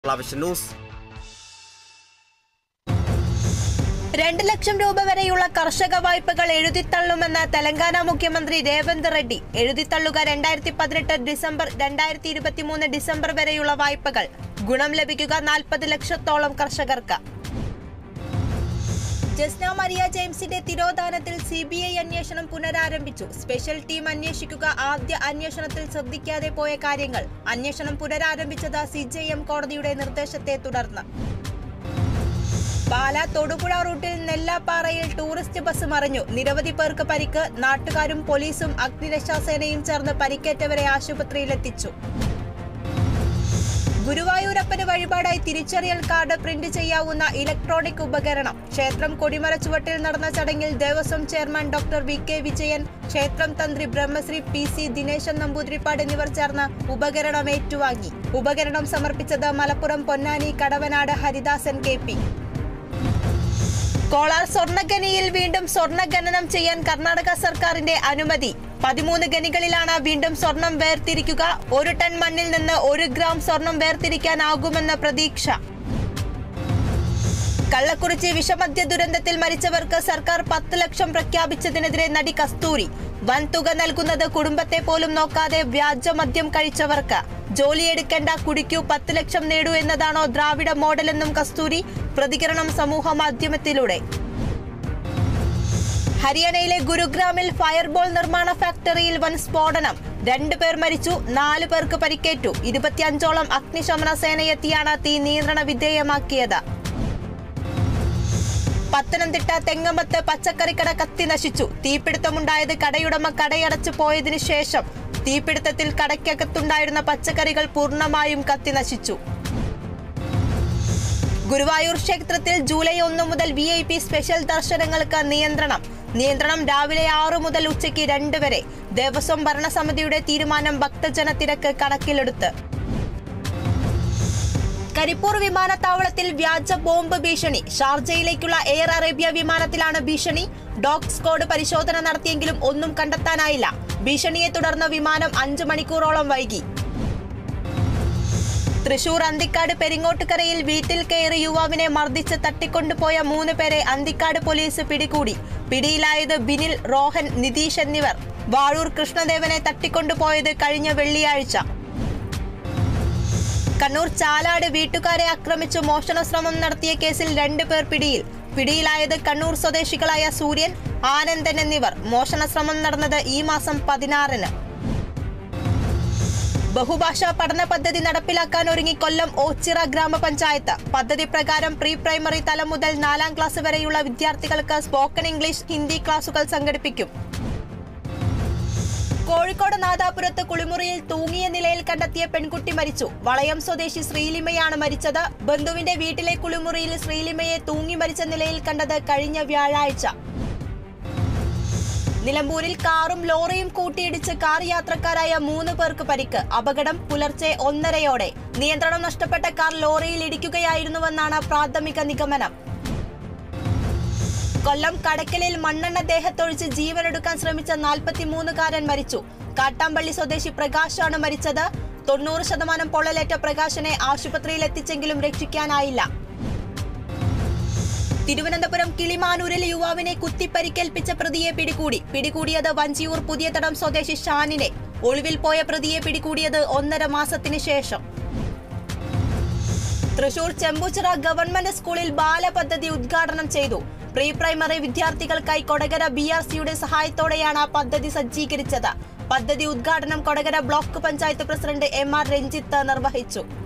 ഫ്ലവിഷ് news രണ്ട് ലക്ഷം രൂപ വരെയുള്ള കർഷക വായ്പകൾ എഴുതിത്തള്ളുമെന്ന് തെലങ്കാന മുഖ്യമന്ത്രി രേവന്ത് റെഡ്ഡി എഴുതിത്തള്ളുക രണ്ടായിരത്തി പതിനെട്ട് ഡിസംബർ രണ്ടായിരത്തി ഇരുപത്തിമൂന്ന് ഡിസംബർ വരെയുള്ള വായ്പകൾ ഗുണം ലഭിക്കുക നാൽപ്പത് ലക്ഷത്തോളം കർഷകർക്ക് ജസ്ന മരിയ ജെയിംസിന്റെ തിരോധാനത്തിൽ സി ബി ഐ അന്വേഷണം പുനരാരംഭിച്ചു സ്പെഷ്യൽ ടീം അന്വേഷിക്കുക ആദ്യ അന്വേഷണത്തിൽ ശ്രദ്ധിക്കാതെ പോയ കാര്യങ്ങൾ അന്വേഷണം പുനരാരംഭിച്ചത് സി ജെ എം കോടതിയുടെ നിർദ്ദേശത്തെ തുടർന്ന് പാല തൊടുപുഴ റൂട്ടിൽ നെല്ലാപ്പാറയിൽ ടൂറിസ്റ്റ് ബസ് മറിഞ്ഞു നിരവധി പേർക്ക് പരിക്ക് നാട്ടുകാരും പോലീസും അഗ്നിരക്ഷാസേനയും ചേർന്ന് പരിക്കേറ്റവരെ ആശുപത്രിയിലെത്തിച്ചു ഗുരുവായൂരപ്പന് വഴിപാടായി തിരിച്ചറിയൽ കാർഡ് പ്രിന്റ് ചെയ്യാവുന്ന ഇലക്ട്രോണിക് ഉപകരണം ക്ഷേത്രം കൊടിമര ചുവട്ടിൽ നടന്ന ചടങ്ങിൽ Devaswom chairman doctor V K Vijayan ക്ഷേത്രം തന്ത്രി ബ്രഹ്മശ്രീ പി സി ദിനേശൻ നമ്പൂതിരിപ്പാട് എന്നിവർ ചേർന്ന് ഉപകരണം ഏറ്റുവാങ്ങി ഉപകരണം സമർപ്പിച്ചത് മലപ്പുറം പൊന്നാനി കടവനാട് ഹരിദാസൻ കെ പി കോളാർ സ്വർണ്ണഖനിയിൽ വീണ്ടും സ്വർണ്ണ ഖനനം ചെയ്യാൻ കർണാടക സർക്കാരിന്റെ അനുമതി പതിമൂന്ന് ഖനികളിലാണ് വീണ്ടും സ്വർണം വേർതിരിക്കുക ഒരു ടൺ മണ്ണിൽ നിന്ന് ഒരു ഗ്രാം സ്വർണം വേർതിരിക്കാനാകുമെന്ന പ്രതീക്ഷ കള്ളക്കുറിച്ചി വിഷമദ്യ ദുരന്തത്തിൽ മരിച്ചവർക്ക് സർക്കാർ പത്ത് ലക്ഷം പ്രഖ്യാപിച്ചതിനെതിരെ നടി കസ്തൂരി വൻ തുക നൽകുന്നത് കുടുംബത്തെ പോലും നോക്കാതെ വ്യാജമദ്യം കഴിച്ചവർക്ക് ജോലിയെടുക്കേണ്ട കുടിക്കൂ പത്ത് ലക്ഷം നേടൂ എന്നതാണോ ദ്രാവിഡ മോഡലെന്നും കസ്തൂരി പ്രതികരണം സമൂഹ മാധ്യമത്തിലൂടെ ഹരിയാനയിലെ ഗുരുഗ്രാമിൽ ഫയർബോൾ നിർമ്മാണ ഫാക്ടറിയിൽ വൻ സ്ഫോടനം രണ്ടു പേർ മരിച്ചു നാലു പേർക്ക് പരിക്കേറ്റു ഇരുപത്തിയഞ്ചോളം അഗ്നിശമന സേനയെത്തിയാണ് തീ നിയന്ത്രണ വിധേയമാക്കിയത് പത്തനംതിട്ട തെങ്ങമത്ത് പച്ചക്കറിക്കട കത്തി നശിച്ചു തീപിടുത്തമുണ്ടായത് കടയുടമ കടയടച്ചു പോയതിനു ശേഷം തീപിടുത്തത്തിൽ കടയ്ക്കകത്തുണ്ടായിരുന്ന പച്ചക്കറികൾ പൂർണ്ണമായും കത്തി നശിച്ചു ഗുരുവായൂർ ക്ഷേത്രത്തിൽ ജൂലൈ ഒന്ന് മുതൽ വി ഐ പി സ്പെഷ്യൽ ദർശനങ്ങൾക്ക് നിയന്ത്രണം നിയന്ത്രണം രാവിലെ ആറു മുതൽ ഉച്ചയ്ക്ക് രണ്ട് വരെ ദേവസ്വം ഭരണസമിതിയുടെ തീരുമാനം ഭക്തജന തിരക്ക് കണക്കിലെടുത്ത് കരിപ്പൂർ വിമാനത്താവളത്തിൽ വ്യാജ ബോംബ് ഭീഷണി ഷാർജയിലേക്കുള്ള എയർ അറേബ്യ വിമാനത്തിലാണ് ഭീഷണി ഡോഗ് സ്ക്വാഡ് പരിശോധന നടത്തിയെങ്കിലും ഒന്നും കണ്ടെത്താനായില്ല ഭീഷണിയെ തുടർന്ന് വിമാനം അഞ്ചു മണിക്കൂറോളം വൈകി തൃശൂർ അന്തിക്കാട് പെരിങ്ങോട്ടുകരയിൽ വീട്ടിൽ കയറി യുവാവിനെ മർദ്ദിച്ച് തട്ടിക്കൊണ്ടുപോയ മൂന്ന് പേരെ അന്തിക്കാട് പോലീസ് പിടികൂടി പിടിയിലായത് ബിനിൽ റോഹൻ നിതീഷ് എന്നിവർ വാഴൂർ കൃഷ്ണദേവനെ തട്ടിക്കൊണ്ടുപോയത് കഴിഞ്ഞ വെള്ളിയാഴ്ച കണ്ണൂർ ചാലാട് വീട്ടുകാരെ ആക്രമിച്ചു മോഷണ ശ്രമം നടത്തിയ കേസിൽ രണ്ടു പേർ പിടിയിൽ പിടിയിലായത് കണ്ണൂർ സ്വദേശികളായ സൂര്യൻ ആനന്ദൻ എന്നിവർ മോഷണ ശ്രമം നടന്നത് ഈ മാസം പതിനാറിന് ബഹുഭാഷാ പഠന പദ്ധതി നടപ്പിലാക്കാൻ ഒരുങ്ങി കൊല്ലം ഓച്ചിറ ഗ്രാമപഞ്ചായത്ത് പദ്ധതി പ്രകാരം പ്രീ പ്രൈമറി തലം മുതൽ നാലാം ക്ലാസ് വരെയുള്ള വിദ്യാർത്ഥികൾക്ക് സ്പോക്കൺ ഇംഗ്ലീഷ് ഹിന്ദി ക്ലാസുകൾ സംഘടിപ്പിക്കും കോഴിക്കോട് നാദാപുരത്ത് കുളിമുറിയിൽ തൂങ്ങിയ നിലയിൽ കണ്ടെത്തിയ പെൺകുട്ടി മരിച്ചു വളയം സ്വദേശി ശ്രീലിമയാണ് മരിച്ചത് ബന്ധുവിന്റെ വീട്ടിലെ കുളിമുറിയിൽ ശ്രീലിമയെ തൂങ്ങി മരിച്ച നിലയിൽ കണ്ടത് കഴിഞ്ഞ വ്യാഴാഴ്ച നിലമ്പൂരിൽ കാറും ലോറിയും കൂട്ടിയിടിച്ച് കാർ യാത്രക്കാരായ മൂന്ന് പേർക്ക് പരിക്ക് അപകടം പുലർച്ചെ ഒന്നരയോടെ നിയന്ത്രണം നഷ്ടപ്പെട്ട കാർ ലോറിയിൽ ഇടിക്കുകയായിരുന്നുവെന്നാണ് പ്രാഥമിക നിഗമനം കൊല്ലം കടക്കലിൽ മണ്ണെണ്ണ ദേഹത്തൊഴിച്ച് ജീവനെടുക്കാൻ ശ്രമിച്ച നാൽപ്പത്തിമൂന്നുകാരൻ മരിച്ചു കാട്ടാമ്പള്ളി സ്വദേശി പ്രകാശാണ് മരിച്ചത് തൊണ്ണൂറ് ശതമാനം പൊള്ളലേറ്റ പ്രകാശനെ ആശുപത്രിയിൽ എത്തിച്ചെങ്കിലും രക്ഷിക്കാനായില്ല തിരുവനന്തപുരം കിളിമാനൂരിൽ യുവാവിനെ കുത്തിപ്പരിക്കേൽപ്പിച്ച പ്രതിയെ പിടികൂടി പിടികൂടിയത് വഞ്ചിയൂർ പുതിയതടം സ്വദേശി ഷാനിനെ ഒളിവിൽ പോയ പ്രതിയെ പിടികൂടിയത് ഒന്നര മാസത്തിന് ശേഷം തൃശൂർ ചെമ്പൂച്ചിറ ഗവൺമെന്റ് സ്കൂളിൽ ബാലപദ്ധതി ഉദ്ഘാടനം ചെയ്തു പ്രീ പ്രൈമറി വിദ്യാർത്ഥികൾക്കായി കൊടകര ബി ആർ സിയുടെ സഹായത്തോടെയാണ് പദ്ധതി സജ്ജീകരിച്ചത് പദ്ധതി ഉദ്ഘാടനം Kodakara block panchayat president M R Ranjith നിർവഹിച്ചു